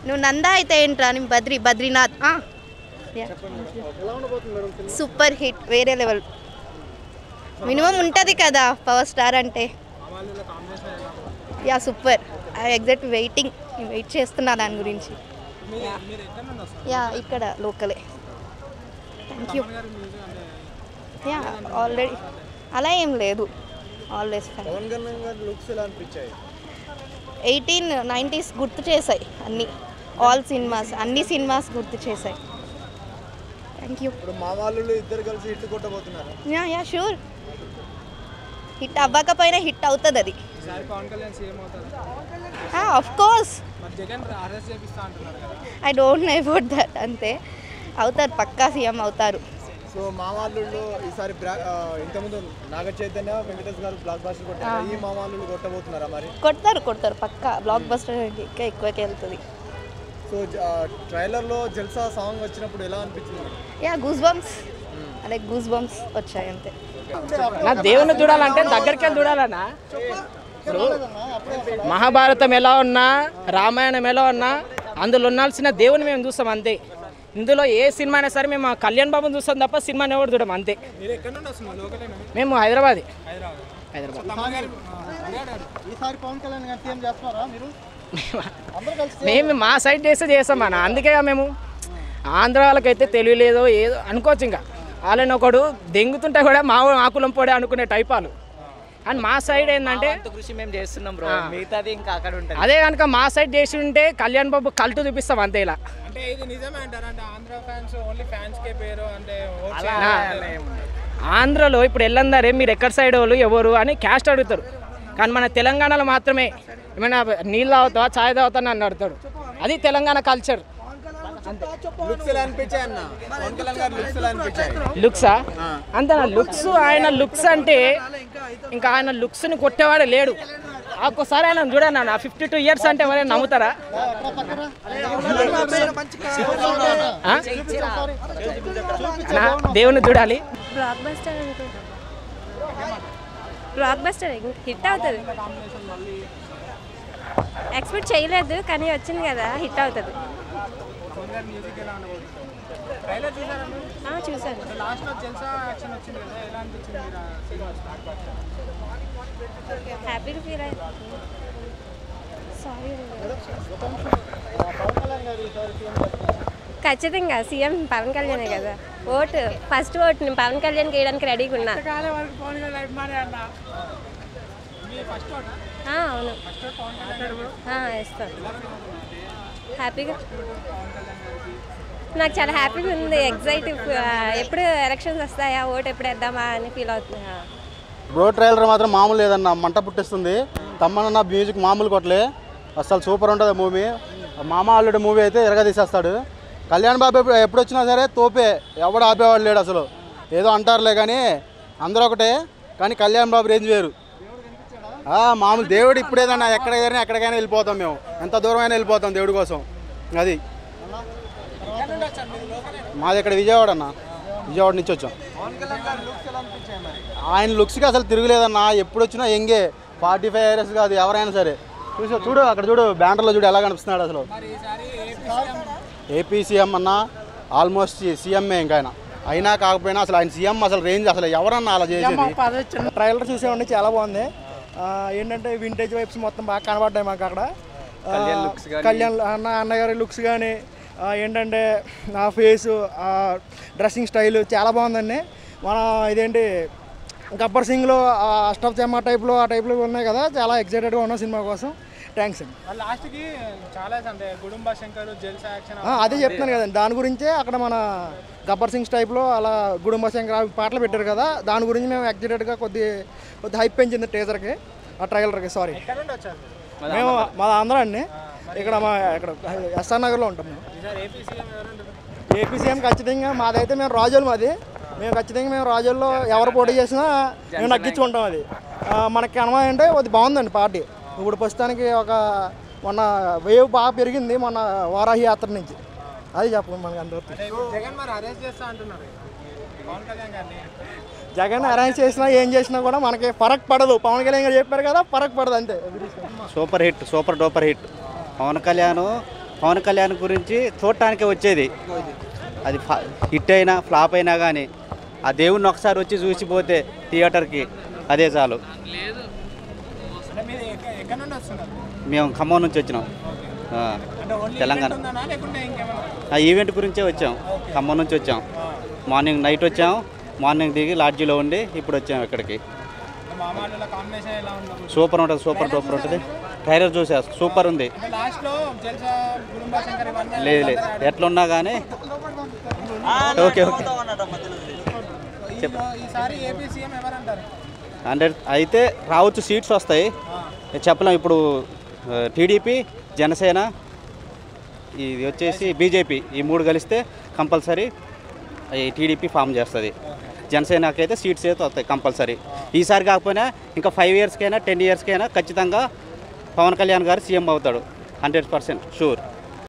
నువ్వు నందా అయితే ఏంట్రా నేను బద్రి బద్రీనాథ్ ఆ. Yeah. సూపర్ హిట్ వేరే లెవెల్ మినిమం ఉంటుంది కదా పవర్ స్టార్ అంటే yeah super I exact waiting నేను వెయిట్ చేస్తున్నా దాని గురించి యా ఇక్కడ లోకలే థ్యాంక్ యూ యా ఆల్రెడీ అలా ఏం లేదు ఆల్వేస్ ఫైన్ పవన్ కళ్యాణ్ గారి లుక్స్ ఎలా అనిపించాయి ఎయిటీన్ నైంటీస్ గుర్తు చేశాయి అన్ని ఆల్ సినిమాస్ అన్ని సినిమాస్ గుర్తు చేశాయి థ్యాంక్ యూ ఇప్పుడు మా వాళ్ళు ఇద్దరు కలిసి హిట్ కొట్టబోతున్నారు యా యా షూర్ హిట్ అవ్వకపోయినా హిట్ అవుతుంది అది ఈసారి పవన్ కళ్యాణ్ సీఎం అవుతారు ఆఫ్ కోర్స్ మరి జగన్ అరెస్ట్ చేపిస్తా అంటున్నారు కదా I don't know about that అంతే అవుతారు పక్కా సీఎం అవుతారు సో మా వాళ్ళు ఈసారి బ్రా- ఆ, ఇంతకుముందు నాగ చైతన్య వెంకటేష్ గారు బ్లాక్ బాస్టర్ కొట్టారు ఈ మా వాళ్ళు కొట్టబోతున్నారా మరి కొడతారు కొడతారు పక్కా బ్లాక్ బస్టర్ ఇంకా ఎక్కువకి వెళ్తుంది సో ట్రైలర్లో జల్సా సాంగ్ వచ్చినప్పుడు ఎలా అనిపించింది యా గూస్ బంప్స్ అదే గూస్ బంప్స్ వచ్చాయి అంతే నా దేవుని చూడాలంటే దగ్గరికి వెళ్ళి చూడాలన్నా ఇప్పుడు మహాభారతం ఎలా ఉన్నా రామాయణం ఎలా ఉన్నా అందులో ఉండాల్సిన దేవుని మేము చూస్తాం అంతే ఇందులో ఏ సినిమా అయినా సరే మేము ఆ కళ్యాణ్ బాబుని చూస్తాం తప్ప సినిమాని ఎవరు చూడం అంతే మీరు ఎక్కడ నుండి వస్తున్నారు లోకలేనా మేము హైదరాబాద్ హైదరాబాద్ హైదరాబాద్ తమ్ముడు గారు ఆ, అడిగాడు. ఈసారి పవన్ కళ్యాణ్ గారు సీఎం చేస్తున్నారా మీరు మేము మా సైడ్ చేస్తే చేస్తాం అన్న అందుకే మేము ఆంధ్ర వాళ్ళకైతే తెలియలేదో ఏదో అనుకోవచ్చు ఇంకా వాళ్ళని ఒకడు దెంగుతుంటే కూడా మా మా కులం పోడే అనుకునే టైప్ వాళ్ళు అండ్ మా సైడ్ ఏంటంటే కృషి మేము చేస్తున్నాం బ్రో మిగతాది ఇంకా అక్కడ ఉంటుంది అదే కనుక మా సైడ్ చేసి ఉంటే కళ్యాణ్ బాబు కల్టు చూపిస్తాం అంతే ఇలా అంటే ఇది నిజమే అంటారు అంటే ఆంధ్ర ఫ్యాన్స్ ఓన్లీ ఫ్యాన్స్ కే పేరు అంటే ఓట్ అలా చేయాలి. అలా ఏముండదు. ఆంధ్రలో ఇప్పుడు ఎల్లందరే మీరు ఎక్కడ సైడ్ వాళ్ళు ఎవరు అని క్యాస్ట్ అడుగుతారు కానీ మన తెలంగాణలో మాత్రమే ఏమైనా నీళ్ళు తాగుతావా ఛాయ్ తాగుతా అని అడుగుతాడు అది తెలంగాణ కల్చర్ లుక్స్ ఎలా అనిపించాయి అన్న పవన్ కళ్యాణ్ గారి లుక్స్ ఎలా అనిపించాయి లుక్సా అంతే లుక్స్ ఆయన లుక్స్ అంటే ఇంకా ఆయన లుక్స్ని కొట్టేవాడే లేడు ఒక్కోసారి ఆయన చూడండి అన్న ఫిఫ్టీ టూ ఇయర్స్ అంటే ఎవరైనా నమ్ముతారా ఆ? అన్నా, దేవుని చూడాలి బ్లాక్ బస్టర్ అనుకుంటా బ్లాక్ బస్టర్ హిట్ అవుతుంది ఎక్స్పెక్ట్ చేయలేదు కానీ వచ్చింది కదా హిట్ అవుతుంది పవన్ గారి మ్యూజిక్ ఎలా ఉండబోతుంది ట్రైలర్ చూసారా మీరు? ఆ, చూశాను లాస్ట్ లో జల్సా యాక్షన్ వచ్చింది కదా ఎలా అనిపించింది మీరు ఆ సినిమా హ్యాపీగా ఫీల్ అయ్యి సారీ ఖచ్చితంగా సీఎం పవన్ కళ్యాణే కదా ఓటు ఫస్ట్ ఓటు నేను పవన్ కళ్యాణ్కి వేయడానికి రెడీగా ఉన్నా కాలే వరకు పవన్ కళ్యాణ్ అభిమాని అన్న మీ ఫస్ట్ ఓట్ ఆ, అవును ఫస్ట్ ఓట్ పవన్ కళ్యాణ్ గారు. ఆ, వేస్తాను హ్యాపీగా నాకు చాలా హ్యాపీగా ఉంది ఎగ్జైట్ ఎప్పుడు ఎలక్షన్స్ వస్తాయా ఓటు ఎప్పుడు వేద్దామా అని ఫీల్ అవుతుంది ఆ. బ్రో ట్రైలర్ మాత్రం మామూలు లేదన్న మంట పుట్టిస్తుంది తమ్మన్న మ్యూజిక్ మామూలు కొట్టలే అసలు సూపర్ ఉంటుంది మూవీ మామ అల్లుడి మూవీ అయితే ఎరగ తీసేస్తాడు కళ్యాణ్ బాబు ఎప్పుడు ఎప్పుడు వచ్చినా సరే తోపే ఎవడు ఆపేవాడు లేడు అసలు ఏదో అంటారులే కానీ అందరూ ఒకటే కానీ కళ్యాణ్ బాబు రేంజ్ వేరు ఆ, మామూలు దేవుడు ఇప్పుడేదన్నా ఎక్కడికైనా ఎక్కడికైనా వెళ్ళిపోతాం మేము ఎంత దూరం అయినా వెళ్ళిపోతాం దేవుడి కోసం అది మాది ఇక్కడ విజయవాడ అన్న విజయవాడ నుంచి వచ్చాం పవన్ కళ్యాణ్ గారి లుక్స్ ఎలా అనిపించాయి మరి ఆయన లుక్స్కి అసలు తిరుగులేదన్న ఎప్పుడు వచ్చినా ఎంగే ఫార్టీ ఫైవ్ ఇయర్స్ కాదు ఎవరైనా సరే చూసి చూడు అక్కడ చూడు బ్యానర్లో చూడు ఎలా కనిపిస్తున్నాడు అసలు మరి ఈసారి ఏపీ ఏపీ సీఎం అన్న ఆల్మోస్ట్ సీఎంఏ ఇంకా ఆయన అయినా కాకపోయినా అసలు ఆయన సీఎం అసలు రేంజ్ అసలు ఎవరన్నా అలా చేసేది ట్రైలర్ చూసామండి చాలా బాగుంది ఆ, ఏంటంటే వింటేజ్ వైబ్స్ మొత్తం బాగా కనబడ్డాయి మాకు అక్కడ ఆ, కళ్యాణ్ looks గానీ. కళ్యాణ్ అన్న అన్నగారి లుక్స్ కానీ ఏంటంటే ఆ ఫేసు ఆ డ్రెస్సింగ్ స్టైల్ చాలా బాగుందండి మన ఇదేంటి గబ్బర్ సింగ్లో ఆ అష్టఫ్ చెమ్మ టైప్లో ఆ టైప్లో ఉన్నాయి కదా చాలా ఎక్సైటెడ్గా ఉన్నాం సినిమా కోసం థ్యాంక్స్ అండి మరి లాస్ట్కి చాలా అంటే గుడుంబ శంకర్ జల్సా యాక్షన్ ఆ, అదే చెప్తున్నాను కదండి దాని గురించే అక్కడ మన గబ్బర్ సింగ్స్ టైప్లో అలా గుడుంబ శంకర్ అవి పాటలు పెట్టారు కదా దాని గురించి మేము ఎగ్జైటెడ్గా కొద్ది కొద్ది హైప్ పెంచింది టీజర్కి ఆ ట్రైలర్కి సారీ ఎక్కడ నుండి వచ్చారు మీరు? మేము మా ఆంధ్ర అండి ఇక్కడ మా ఇక్కడ ఎస్ఆర్ నగర్లో ఉంటాం మేము ఈసారి ఏపీ సీఎం ఎవరంటారు ఏపీ సీఎం ఖచ్చితంగా మాదైతే మేము రాజోలు మాది మేము ఖచ్చితంగా మేము రాజోల్లో ఎవరు పోటీ చేసినా మేము నగ్గించుకుంటాం అది ఆ, మనకి కనమా అంటే అది బాగుందండి పార్టీ ఇప్పుడు ప్రస్తుతానికి ఒక మొన్న వేవ్ బాగా పెరిగింది మొన్న వారాహి యాత్ర నుంచి అది చెప్పండి మనకి అంతవరకు అంటే ఇప్పుడు జగన్ మరి అరెస్ట్ చేస్తా అంటున్నారు పవన్ కళ్యాణ్ గారిని జగన్ అరేంజ్ చేసినా ఏం చేసినా కూడా మనకి ఫరక్ పడదు పవన్ కళ్యాణ్ గారు చెప్పారు కదా ఫరక్ పడదు అంతే super hit super duper hit Pawan Kalyan Pawan Kalyan గురించి చూడటానికే వచ్చేది అది ఫ- హిట్ అయినా ఫ్లాప్ అయినా కానీ ఆ దేవుణ్ణి ఒకసారి వచ్చి చూసిపోతే థియేటర్కి అదే చాలు అంటే మీరు ఎక్క- ఎక్కడ నుండి వస్తున్నారు మేము ఖమ్మం నుంచి వచ్చినాం ఆ, అంటే ఓన్లీ తెలంగాణ ఈవెంట్ ఉందనా లేకుంటే ఇంకేమైనా ఆ ఈవెంట్ గురించే వచ్చాం ఖమ్మం నుంచి వచ్చాం మార్నింగ్ నైట్ వచ్చాం మార్నింగ్ దిగి లాడ్జీలో ఉండి ఇప్పుడు వచ్చాం ఇక్కడికి మామాళ్ళ కాంబినేషన్ ఎలా ఉందో సూపర్ ఉంటుంది సూపర్ సూపర్ ఉంటుంది ట్రైలర్ చూసా సూపర్ ఉంది అంటే లాస్ట్ లో జల్సా గుడుంబా శంకర్ ఇవన్నీ లేదు లేదు ఎట్లున్నా కానీ ఓకే ఓకే ఈ- ఈసారి ఏపీ సీఎం ఎవరంటారు హండ్రెడ్ అయితే రావచ్చు సీట్స్ వస్తాయి చెప్పలేం ఇప్పుడు టీడీపీ జనసేన ఇది వచ్చేసి బీజేపీ ఈ మూడు కలిస్తే కంపల్సరీ ఈ టీడీపీ ఫామ్ చేస్తుంది జనసేనకి అయితే సీట్స్ అయితే వస్తాయి కంపల్సరీ ఈసారి కాకపోయినా ఇంకా ఫైవ్ ఇయర్స్కైనా టెన్ ఇయర్స్కైనా ఖచ్చితంగా పవన్ కళ్యాణ్ గారు సీఎం అవుతాడు హండ్రెడ్ పర్సెంట్ షూర్